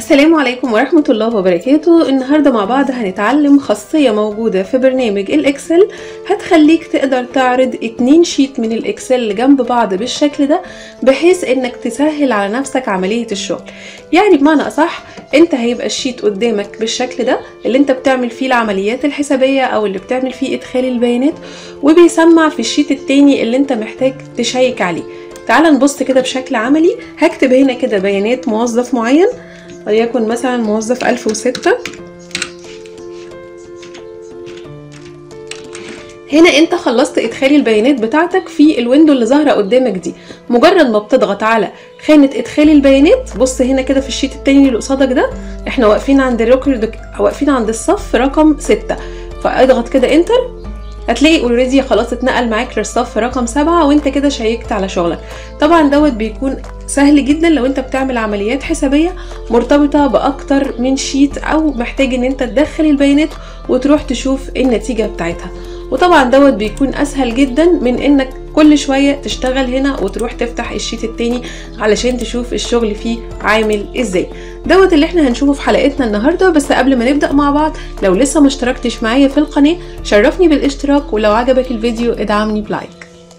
السلام عليكم ورحمة الله وبركاته النهاردة مع بعض هنتعلم خاصية موجودة في برنامج الإكسل هتخليك تقدر تعرض اتنين شيت من الإكسل جنب بعض بالشكل ده بحيث إنك تسهل على نفسك عملية الشغل يعني بمعنى أصح انت هيبقى الشيت قدامك بالشكل ده اللي انت بتعمل فيه العمليات الحسابية او اللي بتعمل فيه ادخال البيانات وبيسمع في الشيت التاني اللي انت محتاج تشيك عليه تعال نبص كده بشكل عملي هكتب هنا كده بيانات موظف معين وليكن مثلا موظف 1006 هنا انت خلصت ادخال البيانات بتاعتك في الويندو اللي ظاهره قدامك دي مجرد ما بتضغط على خانه ادخال البيانات بص هنا كده في الشيت التاني اللي قصادك ده احنا واقفين عند الريكورد واقفين عند الصف رقم 6 فاضغط كده انتر هتلاقي اوريدي خلاص اتنقل معاك للصف رقم سبعة وانت كده شيكت على شغلك طبعا دوت بيكون سهل جدا لو انت بتعمل عمليات حسابية مرتبطة باكتر من شيت او محتاج ان انت تدخل البيانات وتروح تشوف النتيجة بتاعتها وطبعا دوت بيكون اسهل جدا من انك كل شوية تشتغل هنا وتروح تفتح الشيت التاني علشان تشوف الشغل فيه عامل ازاي دوت اللي احنا هنشوفه في حلقتنا النهاردة بس قبل ما نبدأ مع بعض لو لسه ما اشتركتش معايا في القناة شرفني بالاشتراك ولو عجبك الفيديو ادعمني بلايك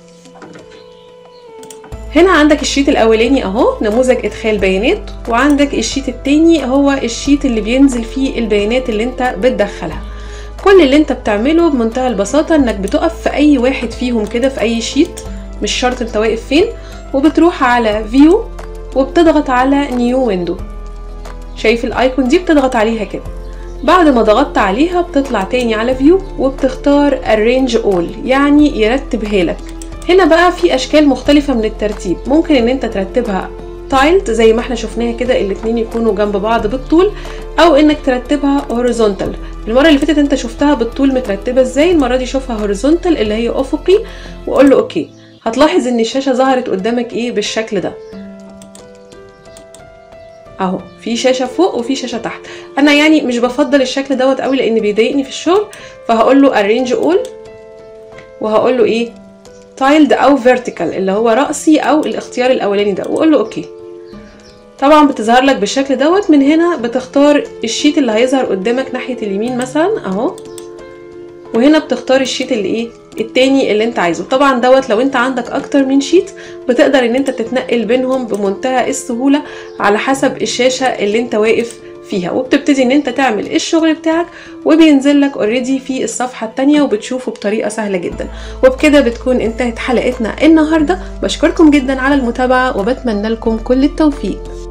هنا عندك الشيت الاولاني اهو نموذج ادخال بيانات وعندك الشيت التاني هو الشيت اللي بينزل فيه البيانات اللي انت بتدخلها كل اللي انت بتعمله بمنتهى البساطة انك بتقف في اي واحد فيهم كده في اي شيت مش شرط انت واقف فين وبتروح على فيو وبتضغط على نيو ويندو شايف الايكون دي بتضغط عليها كده بعد ما ضغطت عليها بتطلع تاني على فيو وبتختار arrange all يعني يرتبها لك هنا بقى في اشكال مختلفة من الترتيب ممكن ان انت ترتبها تايلد زي ما احنا شفناها كده الاتنين يكونوا جنب بعض بالطول او انك ترتبها هوريزونتال المره اللي فاتت انت شفتها بالطول مترتبه ازاي المره دي شوفها هوريزونتال اللي هي افقي وقول له اوكي هتلاحظ ان الشاشه ظهرت قدامك ايه بالشكل ده اهو في شاشه فوق وفي شاشه تحت انا يعني مش بفضل الشكل دوت قوي لان بيضايقني في الشغل فهقول له arrange all وهقول له ايه تايلد او فيرتيكال اللي هو راسي او الاختيار الاولاني ده واقول له اوكي طبعا بتظهر لك بالشكل دوت من هنا بتختار الشيت اللي هيظهر قدامك ناحية اليمين مثلا اهو وهنا بتختار الشيت اللي ايه التاني اللي انت عايزه طبعا دوت لو انت عندك اكتر من شيت بتقدر ان انت تتنقل بينهم بمنتهى السهولة على حسب الشاشة اللي انت واقف فيها وبتبتدي ان انت تعمل الشغل بتاعك وبينزل لك اوريدي في الصفحه الثانيه وبتشوفه بطريقه سهله جدا وبكده بتكون انتهت حلقتنا النهارده بشكركم جدا على المتابعه وبتمنى لكم كل التوفيق